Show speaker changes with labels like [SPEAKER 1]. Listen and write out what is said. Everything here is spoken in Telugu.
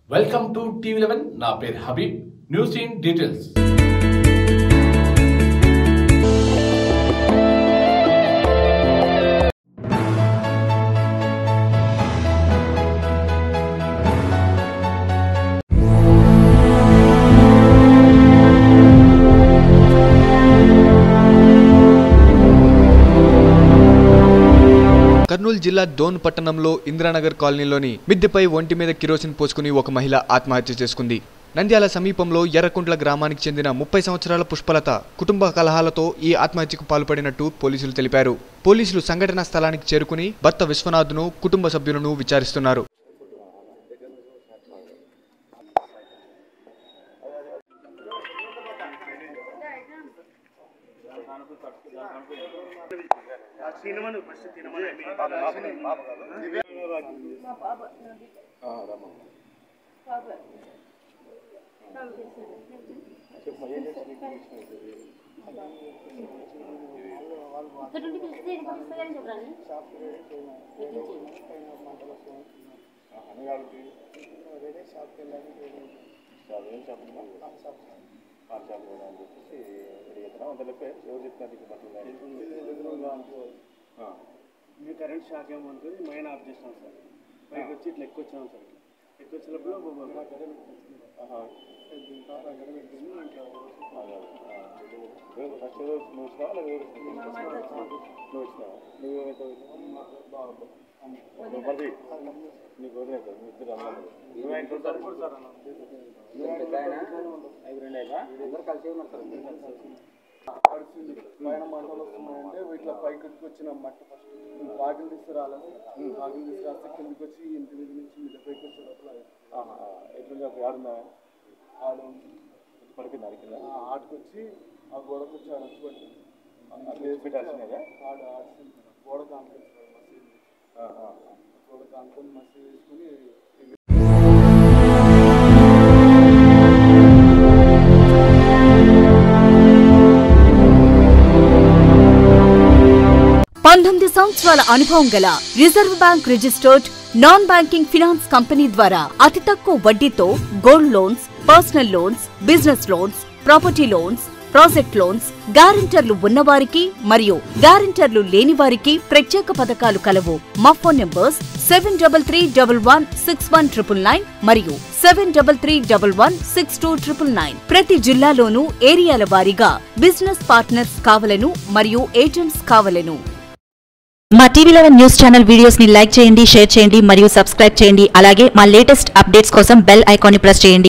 [SPEAKER 1] వెల్కమ్ టు టీవీ లెవెన్ నా పేరు Habib news in details
[SPEAKER 2] Kurnool జిల్లా డోన్ పట్టణంలో ఇందిరానగర్ కాలనీలోని మిద్దెపై ఒంటి మీద కిరోసిన్ పోసుకుని ఒక మహిళ ఆత్మహత్య చేసుకుంది నంద్యాల సమీపంలో ఎర్రకుంట్ల గ్రామానికి చెందిన ముప్పై సంవత్సరాల పుష్పలత కుటుంబ కలహాలతో ఈ ఆత్మహత్యకు పాల్పడినట్టు పోలీసులు తెలిపారు పోలీసులు సంఘటనా స్థలానికి చేరుకుని భర్త విశ్వనాథ్ను కుటుంబ సభ్యులను విచారిస్తున్నారు
[SPEAKER 3] ఇక్కడ నుండి పిలిస్తే ఇది పంపిస్తారని చెప్పరాని
[SPEAKER 4] మీ కరెంట్ షాక్ ఏమంటుంది మైన్ ఆఫ్ చేసినాం సార్ పైకి వచ్చి ఇట్లా ఎక్కువ వచ్చాం సార్ ఎక్కువ వచ్చినప్పుడు పడిచింది పైన మంటలు వస్తున్నాయంటే ఇట్లా పైకి వచ్చిన మట్టి ఫస్ట్ వాకిలు తీసుకురాలేదు వాకిలు తీసుకురాస్తే కిందకి వచ్చి ఇంటి మీద నుంచి మీద పైకి వచ్చే లోపల ఎట్లా ఆడున్నా ఆడు పడిపోయింది ఆడికి ఆటకు వచ్చి ఆ గోడకు వచ్చి ఆడ వచ్చి పట్టింది ఆడు ఆడిసింది గోడకు ఆనుకుంటున్నాడు మసీదు గోడకు ఆనుకొని మసీదు వేసుకుని
[SPEAKER 5] పంతొమ్మిది సంవత్సరాల అనుభవం గల reserve bank registered non banking finance company ద్వారా అతి తక్కువ వడ్డీతో gold loans personal loans business loans property loans project loans గ్యారెంటర్లు ఉన్నవారికి మరియు గ్యారెంటర్లు లేని వారికి ప్రత్యేక పథకాలు కలవు మా phone numbers seven double three double one six one triple nine మరియు seven double three double one six two triple nine ప్రతి జిల్లాలోనూ ఏరియాల వారీగా బిజినెస్ పార్ట్నర్స్ కావలను మరియు ఏజెంట్స్ కావలను
[SPEAKER 6] మా TV eleven news channel videos ని లైక్ చేయండి షేర్ చేయండి మరియు సబ్స్క్రైబ్ చేయండి అలాగే మా లేటెస్ట్ అప్డేట్స్ కోసం బెల్ ఐకాన్ ని ప్రెస్ చేయండి